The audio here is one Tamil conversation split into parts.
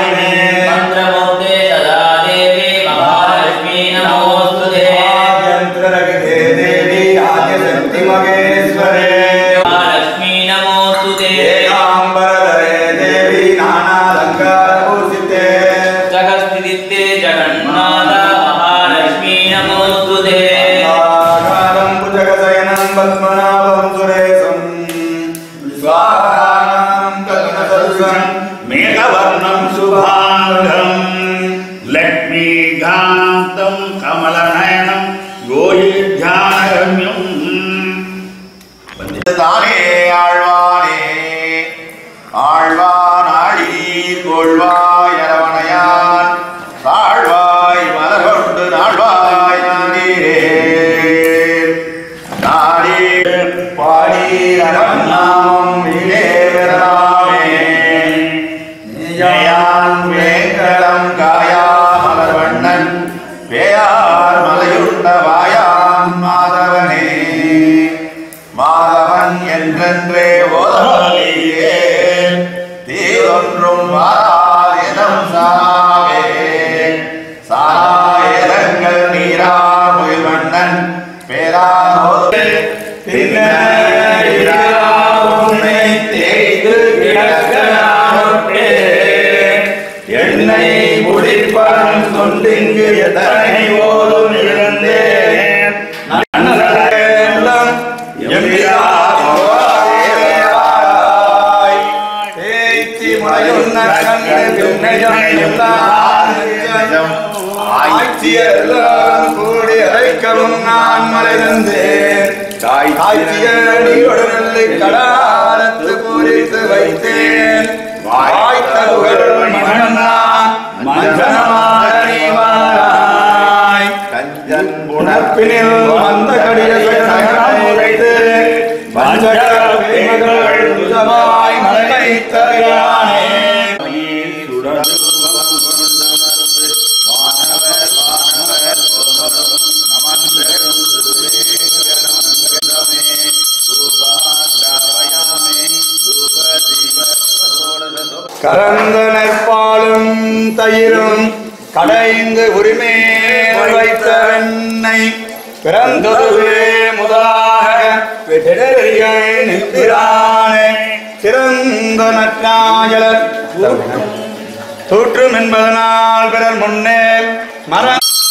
நாராயணே मन्त्रमूर्ते सदा देवी महालक्ष्मी नमोऽस्तु ते यन्त्ररहिते देवी आद्यशक्ति महेश्वरे महालक्ष्मी नमोऽस्तु ते एकाम्बरधरे देवी नानालङ्कारभूषिते जगस्थितिते जगन्माता महालक्ष्मी नमोऽस्तु ते आकारं भुजगशयनं पद्मनाभं सुरेशं स्वाहानं करुणसदृशं मेघवर्णं शुभाङ्गम् लक्ष्मीकान्तं कमलनयनं गोयीध्यानगम्यम् தானே ஆழ்வானே ஆழ்வான் ஆழீர் கொள்வாய் அரவணையான் தாழ்வாய் மலர்கொண்டு நாழ்வாய் நாடீரே நாடீர் பாடீர் அரவன் நாமம் இலே பெறலாமே ஜயான் வேங்கடம் காயா மலர்வண்ணன் பேயார் மலையுண்ட வாயான் மாதவனே மாதவன் என்றென்றே ஓதவலியே தீரொன்றும் வாரால் எனம் சாவே சாராயங்கள் நீரார் முயல் மன்னன் பேராமோது எண்ணெய் முடிப்பரம் கொண்டிங்கு எத்தனை ஓதும் இருந்தேன் நான் மறைந்தேன் தாய் தாய்ச்சியடியோடு நல்லை கடாரத்து பூரித்து வைத்தேன் வாய்த்தவுகள் மகனான் மஞ்சனமாக நீவாராய் கஞ்சன் உணர்ப்பினில் வந்த கடித உரைத்து பஞ்சகர்கள் புதமாய் மலை தருகிறானே கலந்த நெற்பாலும் தயிரும் கடைந்து உரிமே வைத்த வெண்ணெய் பிறந்ததுவே முதலாக விடறியை நிற்கிறானே சிறந்த நற்றாயலர் தூற்றும் என்பதனால் பிறர் முன்னே மர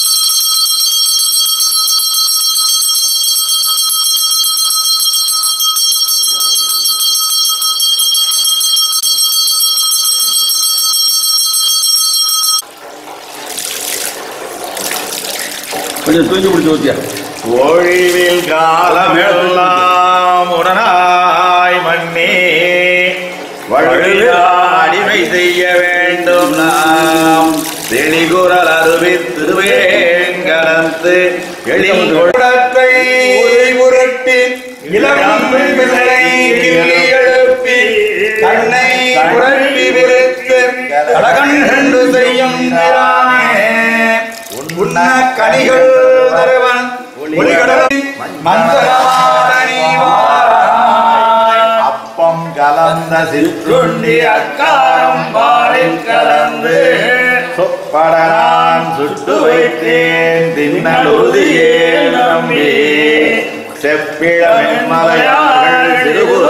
கொஞ்சம் தூக்கி பிடிச்சி ஊத்தியா ஒழிவில் காலமெல்லாம் உடனாய் மண்ணே வழுவிலா அடிமை செய்ய வேண்டும் நாம் தெளிகுரல் அருவி திருவேங்கலத்து எளிகுடத்தை உருட்டி இளம் பிள்ளை கிள்ளி எழுப்பி கண்ணை உரட்டி விரித்து கடகண்டு செய்யும் திரானே உண்ண கனிகள் தருவன் ஒளிகடலில் மஞ்சளாரணி வாராய். அப்பம் கலந்த சிற்றுண்டி அக்காரம் பாலில் கலந்து சொப்படனான் சுட்டு வைத்தேன் தின்னலுதியே நம்பி செப்பிழம் மலையாள் சிறுபுற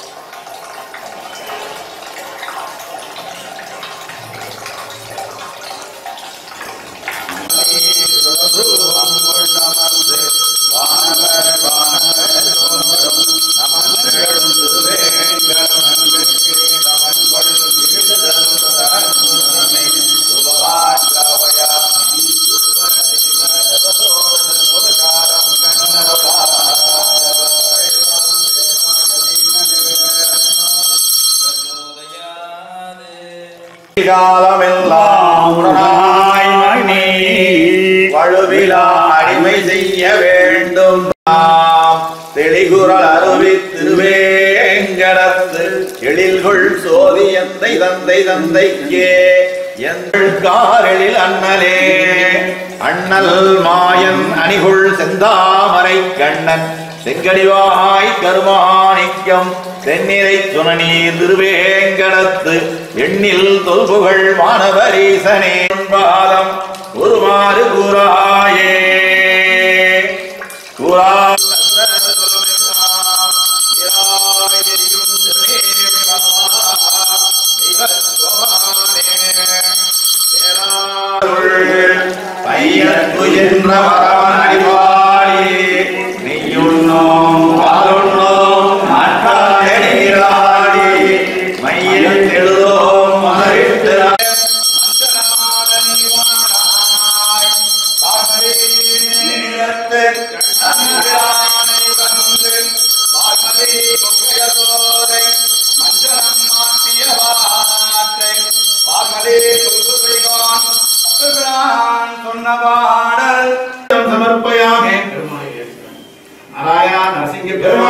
காலமெல்லாம் உடனாய் மணி வழுவிலா அடிமை செய்ய வேண்டும் நாம் தெளிகுரல் அருவி திருவேங்கடத்து எழில்கொள் சோதி எந்தை தந்தை தந்தைக்கே எங்கள் காரெழில் அண்ணலே அண்ணல் மாயன் அணிகுள் செந்தாமரை கண்ணன் செங்கடிவாய் கருமாணிக்கம் தென்னிரை சுனநீர் திருவேங்கடத்து எண்ணில் தொல்புகழ் மாணவரீசனே பாதம் உருமாறு கூறாயே கூறா பையன் வரவனடிவாடி நெய்யுண்ணோம் பாலுண்ணோம் நாட்டாடி மையில் எழுதோம் மலரிட்டு சமர்ப்பயாமே நாராயண நரசிங்க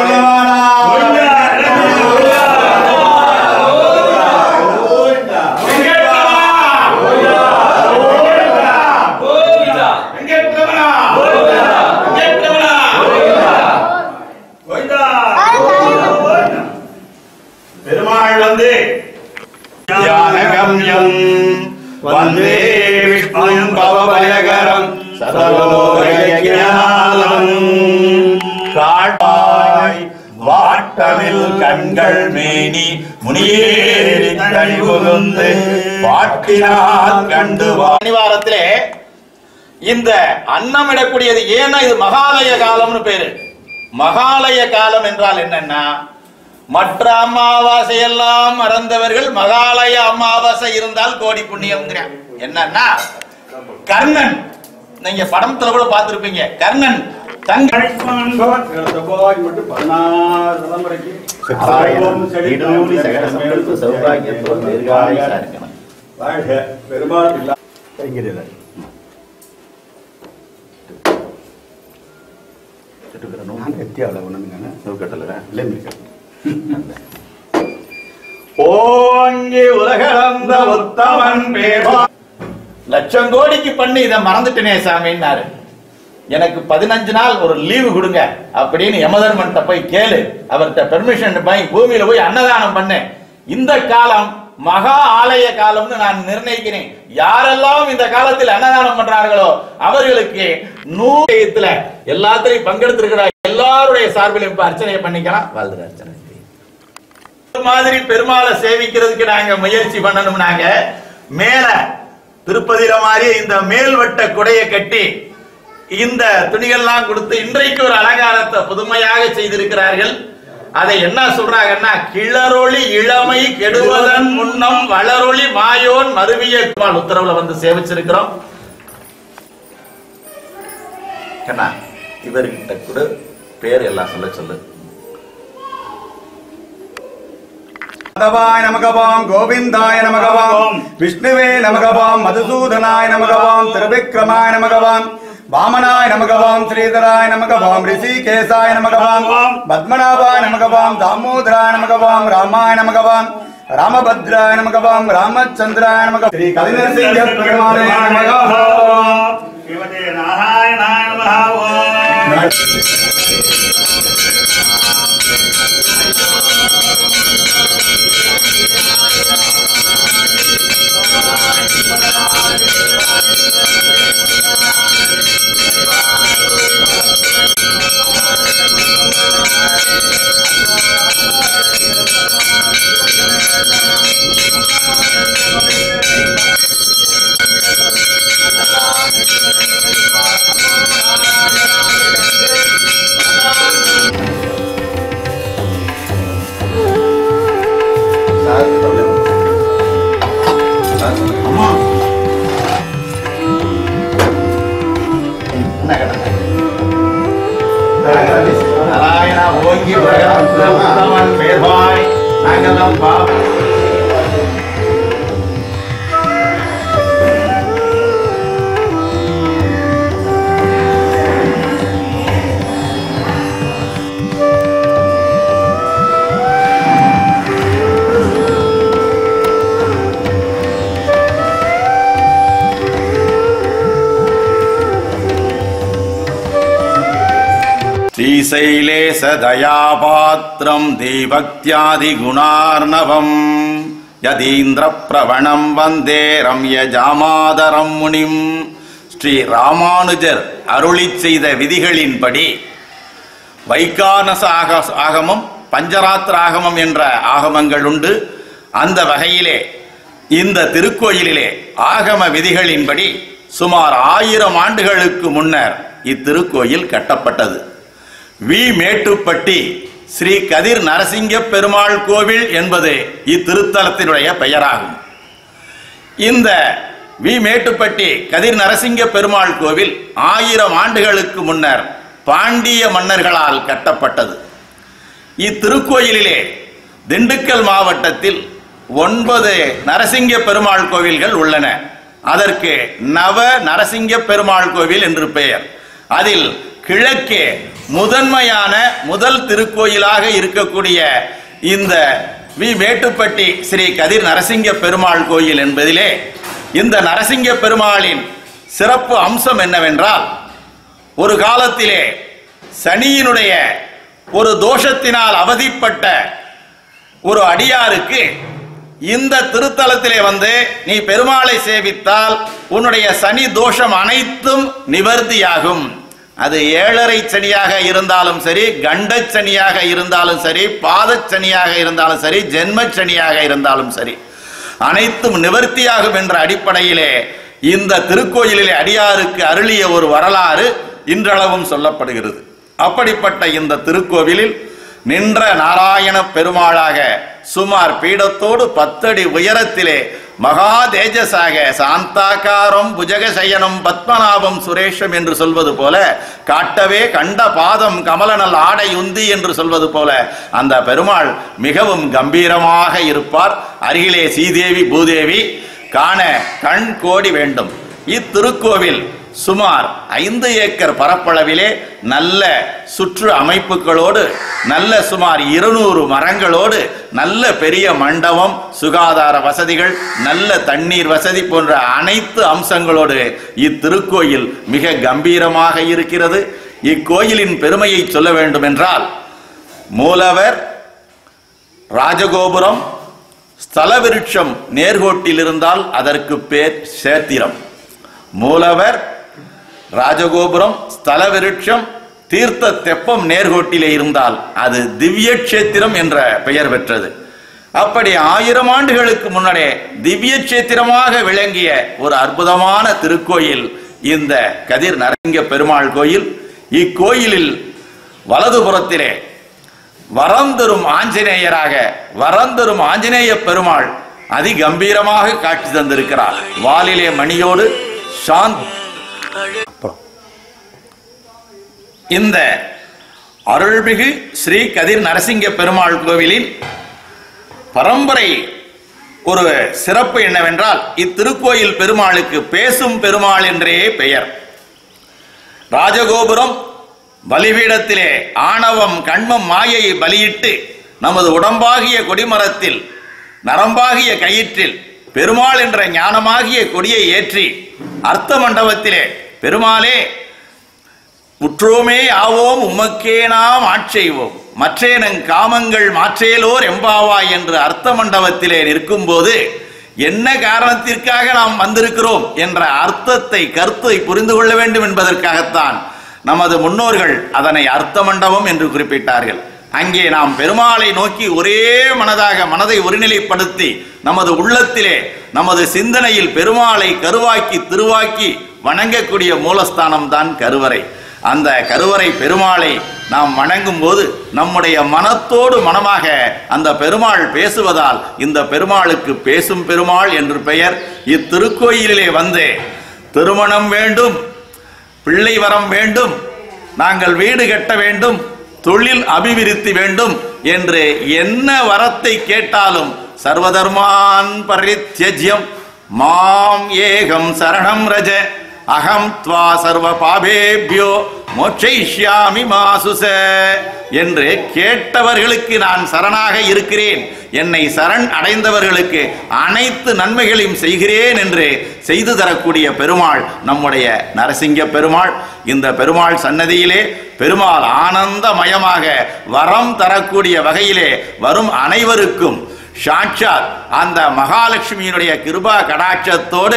பெருமாள் வந்து தியானகம்யம் வந்தே விஷ்ணும் பவபயகரம் சர்வலோகயஜாலம் காட்டாய் வாட்டமில் கண்கள் மேனி முனியேறி கழிவுகுந்து பாட்டினால் கண்டு வாரத்திலே இந்த அன்னமிடக்கூடியது ஏன்னா இது மகாலய காலம்னு பேரு மகாலய காலம் என்றால் என்னன்னா மற்ற அமாவாசை எல்லாம் மறந்தவர்கள் மகாலய அமாவாசை இருந்தால் கோடி புண்ணியம்ங்கிறான் என்னன்னா கர்ணன் நீங்க படத்துல கூட பார்த்திருப்பீங்க கர்ணன் தங்க செவ்வாய் மட்டும் பதினாறு தலைமுறைக்கு இடூழி சகல சம்பத்து சௌபாகியத்தோடு தீர்காயுசா இருக்கணும். வாழ்க பெருமாள் இல்லா கைங்கிறீர்கள் நான் எத்தியாவில் ஒன்றுங்க ஓங்கி உலகளந்த உத்தமன் பேவா லட்சம் கோடிக்கு பண்ணி இதை மறந்துட்டேனே சாமின்னாரு எனக்கு பதினஞ்சு நாள் ஒரு லீவு கொடுங்க அப்படின்னு யமதர்மன்ட்ட போய் கேளு அவர்கிட்ட பெர்மிஷன் போய் பூமியில போய் அன்னதானம் பண்ணு இந்த காலம் மகா ஆலய காலம்னு நான் நிர்ணயிக்கிறேன் யாரெல்லாம் இந்த காலத்தில் அன்னதானம் பண்றார்களோ அவர்களுக்கு நூலயத்துல எல்லாத்திலையும் பங்கெடுத்திருக்கிற எல்லாருடைய சார்பிலும் இப்ப அர்ச்சனை பண்ணிக்கலாம் வாழ்ந்து அர்ச்சனை செய்யுங்க. இந்த மாதிரி பெருமாளை சேவிக்கிறதுக்கு நாங்க முயற்சி பண்ணணும் நாங்க மேல திருப்பதியில மாதிரி இந்த மேல்வட்ட குடையை கட்டி இந்த துணிகள்லாம் கொடுத்து இன்றைக்கு ஒரு அலங்காரத்தை புதுமையாக செய்திருக்கிறார்கள் அதை என்ன சொல்றாங்கன்னா கிளரொளி இளமை கெடுவதன் முன்னம் வளரொளி மாயோன் மருவிய பெருமாள் உத்தரவுல வந்து சேவிச்சிருக்கிறோம் என்ன இவர்கிட்ட கூட பேர் எல்லாம் சொல்ல சொல்லு மாதவாய நமகவாம் கோவிந்தாய நமகவாம் விஷ்ணுவே நமகவாம் மதுசூதனாய நமகவாம் திருவிக்ரமாய நமகவாம் வாமனாய நமகவாம் ஸ்ரீதராய நமகவாம் ரிஷிகேசாய நமகவாம் பத்மநாபாய நமகவாம் தாமோதராய நமகவாம் ராமாய நமகவாம் ராமபத்ராய நமகவாம் ராமச்சந்திராய நமக ஸ்ரீ கலிநரசிங்க பெருமானே நமகவாம் ஸ்ரீமதி நாராயணாய நமஹ நாராயணா ஓங்கி உலகம் உத்தமன் பேர்வாய் நாங்கெல்லாம் பாவம் ஸ்ரீசைலேசதயாபாத்திரம் தீபக்தியாதி குணார்ணவம் யதீந்திர பிரவணம் வந்தே ரம்ய ஜாமாதரம் முனிம் ஸ்ரீ ராமானுஜர் அருளிச் செய்த விதிகளின்படி வைகானச ஆக ஆகமம் பஞ்சராத்திர ஆகமம் என்ற ஆகமங்கள் உண்டு அந்த வகையிலே இந்த திருக்கோயிலிலே ஆகம விதிகளின்படி சுமார் ஆயிரம் ஆண்டுகளுக்கு முன்னர் இத்திருக்கோயில் கட்டப்பட்டது வி மேட்டுப்பட்டி ஸ்ரீ கதிர் நரசிங்க பெருமாள் கோவில் என்பது இத்திருத்தலத்தினுடைய பெயராகும் இந்த வி மேட்டுப்பட்டி கதிர் நரசிங்க பெருமாள் கோவில் ஆயிரம் ஆண்டுகளுக்கு முன்னர் பாண்டிய மன்னர்களால் கட்டப்பட்டது இத்திருக்கோயிலிலே திண்டுக்கல் மாவட்டத்தில் ஒன்பது நரசிங்க பெருமாள் கோவில்கள் உள்ளன அதற்கு நவ நரசிங்க பெருமாள் கோவில் என்று பெயர் அதில் கிழக்கே முதன்மையான முதல் திருக்கோயிலாக இருக்கக்கூடிய இந்த வி மேட்டுப்பட்டி ஸ்ரீ கதிர் நரசிங்க பெருமாள் கோயில் என்பதிலே இந்த நரசிங்க பெருமாளின் சிறப்பு அம்சம் என்னவென்றால் ஒரு காலத்திலே சனியினுடைய ஒரு தோஷத்தினால் அவதிப்பட்ட ஒரு அடியாருக்கு இந்த திருத்தலத்திலே வந்து நீ பெருமாளை சேவித்தால் உன்னுடைய சனி தோஷம் அனைத்தும் நிவர்த்தியாகும் அது ஏழரை சனியாக இருந்தாலும் சரி கண்டச் சனியாக இருந்தாலும் சரி பாதச் சனியாக இருந்தாலும் சரி ஜென்மச் சனியாக இருந்தாலும் சரி அனைத்தும் நிவர்த்தியாகும் என்ற அடிப்படையிலே இந்த திருக்கோயிலிலே அடியாருக்கு அருளிய ஒரு வரலாறு இன்றளவும் சொல்லப்படுகிறது அப்படிப்பட்ட இந்த திருக்கோவிலில் நின்ற நாராயண பெருமாளாக சுமார் பீடத்தோடு பத்தடி உயரத்திலே மகா தேஜஸாக சாந்தாகாரம் புஜகசயனம் பத்மநாபம் சுரேஷம் என்று சொல்வது போல காட்டவே கண்ட பாதம் கமலனல் ஆடை உந்தி என்று சொல்வது போல அந்த பெருமாள் மிகவும் கம்பீரமாக இருப்பார் அருகிலே சீதேவி பூதேவி காண கண் கோடி வேண்டும் இத்திருக்கோவில் சுமார் ஐந்து ஏக்கர் பரப்பளவிலே நல்ல சுற்று அமைப்புகளோடு நல்ல சுமார் இருநூறு மரங்களோடு நல்ல பெரிய மண்டபம் சுகாதார வசதிகள் நல்ல தண்ணீர் வசதி போன்ற அனைத்து அம்சங்களோடு இத்திருக்கோயில் மிக கம்பீரமாக இருக்கிறது இக்கோயிலின் பெருமையை சொல்ல வேண்டும் என்றால் மூலவர் ராஜகோபுரம் ஸ்தல விருட்சம் நேர்கோட்டில் இருந்தால் அதற்கு பேர் சேத்திரம் மூலவர் ராஜகோபுரம் ஸ்தல விருட்சம் தீர்த்த தெப்பம் நேர்கோட்டிலே இருந்தால் அது திவ்ய கஷேத்திரம் என்ற பெயர் பெற்றது அப்படி ஆயிரம் ஆண்டுகளுக்கு முன்னரே திவ்ய கஷேத்திரமாக விளங்கிய ஒரு அற்புதமான திருக்கோயில் இந்த கதிர் நரசிங்க பெருமாள் கோயில் இக்கோயிலில் வலதுபுறத்திலே வரந்தரும் ஆஞ்சநேயராக வரந்தரும் ஆஞ்சநேய பெருமாள் அதிகம்பீரமாக காட்சி தந்திருக்கிறார் வாலிலே மணியோடு சாந்த் இந்த அருள்மிகு ஸ்ரீ கதிர் நரசிங்க பெருமாள் கோவிலின் பரம்பரை ஒரு சிறப்பு என்னவென்றால் இத்திருக்கோயில் பெருமாளுக்கு பேசும் பெருமாள் என்றே பெயர் ராஜகோபுரம் பலிபீடத்திலே ஆணவம் கண்மம் மாயையை பலியிட்டு நமது உடம்பாகிய கொடிமரத்தில் நரம்பாகிய கயிற்றில் பெருமாள் என்ற ஞானமாகிய கொடியை ஏற்றி அர்த்த மண்டபத்திலே பெருமாளே உற்றோமே ஆவோம் உமக்கே நாம் ஆட்செய்வோம் மற்றேனங் காமங்கள் மாற்றேலோர் எம்பாவாய் என்று அர்த்த மண்டபத்திலே நிற்கும்போது என்ன காரணத்திற்காக நாம் வந்திருக்கிறோம் என்ற அர்த்தத்தை கருத்தை புரிந்து கொள்ள வேண்டும் என்பதற்காகத்தான் நமது முன்னோர்கள் அதனை அர்த்த மண்டபம் என்று குறிப்பிட்டார்கள் அங்கே நாம் பெருமாளை நோக்கி ஒரே மனதாக மனதை ஒருநிலைப்படுத்தி நமது உள்ளத்திலே நமது சிந்தனையில் பெருமாளை கருவாக்கி திருவாக்கி வணங்கக்கூடிய மூலஸ்தானம் தான் கருவறை அந்த கருவறை பெருமாளை நாம் வணங்கும் போது நம்முடைய மனத்தோடு மனமாக அந்த பெருமாள் பேசுவதால் இந்த பெருமாளுக்கு பேசும் பெருமாள் என்று பெயர் இத்திருக்கோயிலிலே வந்து திருமணம் வேண்டும் பிள்ளை வரம் வேண்டும் நாங்கள் வீடு கட்ட வேண்டும் தொழில் அபிவிருத்தி வேண்டும் என்று என்ன வரத்தை கேட்டாலும் சர்வதர்மான் பரித்யஜ்யம் மாம் ஏகம் சரணம் ரஜ அகம் த்வா சர்வ பாபேபியோ மோட்சயிஷ்யாமி மாசுச என்று கேட்டவர்களுக்கு நான் சரணாக இருக்கிறேன் என்னை சரண் அடைந்தவர்களுக்கு அனைத்து நன்மைகளையும் செய்கிறேன் என்று செய்து தரக்கூடிய பெருமாள் நம்முடைய நரசிங்க பெருமாள் இந்த பெருமாள் சன்னதியிலே பெருமாள் ஆனந்தமயமாக வரம் தரக்கூடிய வகையிலே வரும் அனைவருக்கும் சாட்சாத் அந்த மகாலட்சுமியினுடைய கிருபா கடாட்சத்தோடு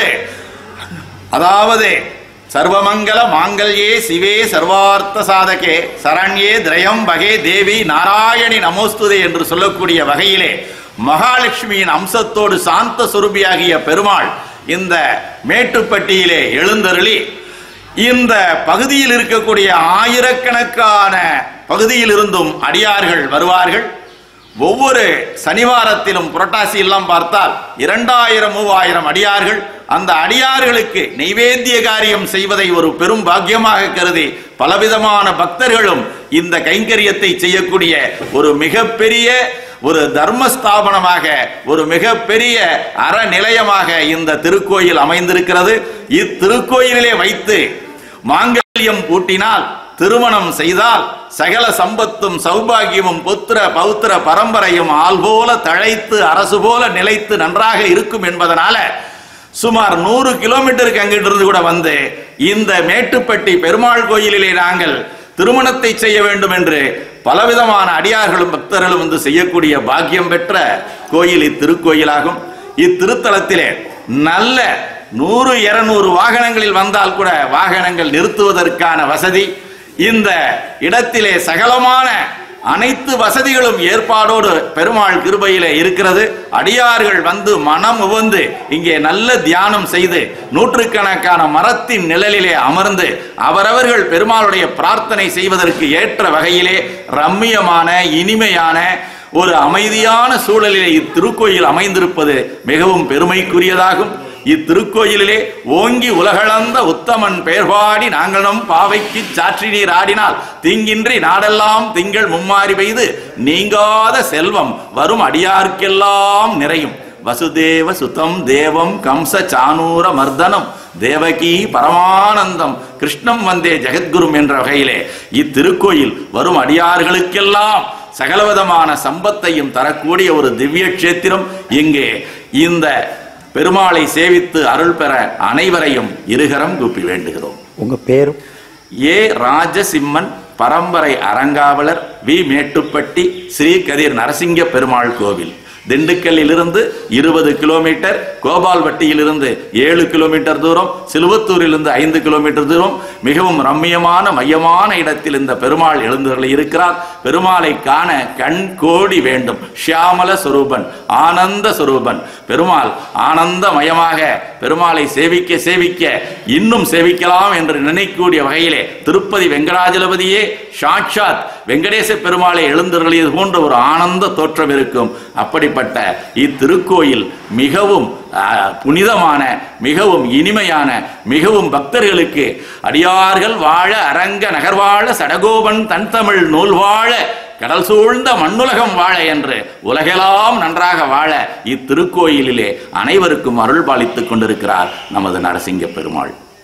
அதாவது சர்வமங்கல மாங்கல்யே சிவே சர்வார்த்த சாதகே சரண்யே திரயம் வகே தேவி நாராயணி நமோஸ்துதே என்று சொல்லக்கூடிய வகையிலே மகாலட்சுமியின் அம்சத்தோடு சாந்த சுரூபியாகிய பெருமாள் இந்த மேட்டுப்பட்டியிலே எழுந்தருளி இந்த பகுதியில் இருக்கக்கூடிய ஆயிரக்கணக்கான பகுதியில் இருந்தும் அடியார்கள் வருவார்கள் ஒவ்வொரு சனிவாரத்திலும் புரட்டாசி எல்லாம் பார்த்தால் இரண்டாயிரம் மூவாயிரம் அடியார்கள் அந்த அடியார்களுக்கு நைவேத்திய காரியம் செய்வதை ஒரு பெரும் பாக்கியமாக கருதி பலவிதமான பக்தர்களும் இந்த கைங்கரியத்தை செய்யக்கூடிய ஒரு மிகப்பெரிய ஒரு தர்மஸ்தாபனமாக ஒரு மிகப்பெரிய அறநிலையமாக இந்த திருக்கோயில் அமைந்திருக்கிறது இத்திருக்கோயிலிலே வைத்து மாங்கல்யம் பூட்டினால் திருமணம் செய்தால் சகல சம்பத்தும் சௌபாகியமும் புத்திர பௌத்திர பரம்பரையும் ஆள் போல தழைத்து அரசு போல நிலைத்து நன்றாக இருக்கும் என்பதனால சுமார் நூறு கிலோமீட்டருக்கு அங்கிட்டு இருந்து கூட வந்து இந்த மேட்டுப்பட்டி பெருமாள் கோயிலிலே நாங்கள் திருமணத்தை செய்ய வேண்டும் என்று பலவிதமான அடியார்களும் பக்தர்களும் வந்து செய்யக்கூடிய பாக்கியம் பெற்ற கோயில் இத்திருக்கோயிலாகும் இத்திருத்தலத்திலே நல்ல நூறு இருநூறு வாகனங்களில் வந்தால் கூட வாகனங்கள் நிறுத்துவதற்கான வசதி இந்த இடத்திலே சகலமான அனைத்து வசதிகளும் ஏற்பாடோடு பெருமாள் கிருபையிலே இருக்கிறது அடியார்கள் வந்து மனம் உவந்து இங்கே நல்ல தியானம் செய்து நூற்றுக்கணக்கான மரத்தின் நிழலிலே அமர்ந்து அவரவர்கள் பெருமாளுடைய பிரார்த்தனை செய்வதற்கு ஏற்ற வகையிலே ரம்மியமான இனிமையான ஒரு அமைதியான சூழலிலே இத்திருக்கோயில் அமைந்திருப்பது மிகவும் பெருமைக்குரியதாகும் இத்திருக்கோயிலிலே ஓங்கி உலகளந்த உத்தமன் பெயர்பாடி நாங்களும் பாவைக்கு சாற்றி நீர் ஆடினால் தீங்கின்றி நாடெல்லாம் திங்கள் மும்மாறி பெய்து நீங்காத செல்வம் வரும் அடியார்க்கெல்லாம் நிறையும் வசுதேவ சுதம் தேவம் கம்ச சானூர மர்தனம் தேவகி பரமானந்தம் கிருஷ்ணம் வந்தே ஜெகத்குரும் என்ற வகையிலே இத்திருக்கோயில் வரும் அடியார்களுக்கெல்லாம் சகலவிதமான சம்பத்தையும் தரக்கூடிய ஒரு திவ்ய கஷேத்திரம் இங்கே இந்த பெருமாளை சேவித்து அருள் பெற அனைவரையும் இருகரம் கூப்பி வேண்டுகிறோம் உங்க பேரும் ஏ ராஜசிம்மன் பரம்பரை அறங்காவலர் வி மேட்டுப்பட்டி ஸ்ரீ கதிர் நரசிங்க பெருமாள் கோவில் திண்டுக்கல்லிலிருந்து இருபது கிலோமீட்டர் கோபால்பட்டியிலிருந்து ஏழு கிலோமீட்டர் தூரம் சிலுவத்தூரிலிருந்து ஐந்து கிலோமீட்டர் தூரம் மிகவும் ரம்மியமான மையமான இடத்தில் இந்த பெருமாள் எழுந்தருளி இருக்கிறார் பெருமாளை காண கண் கோடி வேண்டும் ஷியாமல சுரூபன் ஆனந்த சுரூபன் பெருமாள் ஆனந்தமயமாக பெருமாளை சேவிக்க சேவிக்க இன்னும் சேவிக்கலாம் என்று நினைக்கக்கூடிய வகையிலே திருப்பதி வெங்கடாஜலபதியே சாட்சாத் வெங்கடேச பெருமாளை எழுந்தருளியது போன்ற ஒரு ஆனந்த தோற்றம் இருக்கும் அப்படிப்பட்ட இத்திருக்கோயில் மிகவும் ஆஹ், புனிதமான மிகவும் இனிமையான மிகவும் பக்தர்களுக்கு அடியார்கள் வாழ அரங்க நகர்வாழ சடகோபன் தன் தமிழ் நூல் வாழ கடல் சூழ்ந்த மண்ணுலகம் வாழ என்று உலகெல்லாம் நன்றாக வாழ இத்திருக்கோயிலிலே அனைவருக்கும் அருள் பாலித்துக் கொண்டிருக்கிறார் நமது நரசிங்க பெருமாள்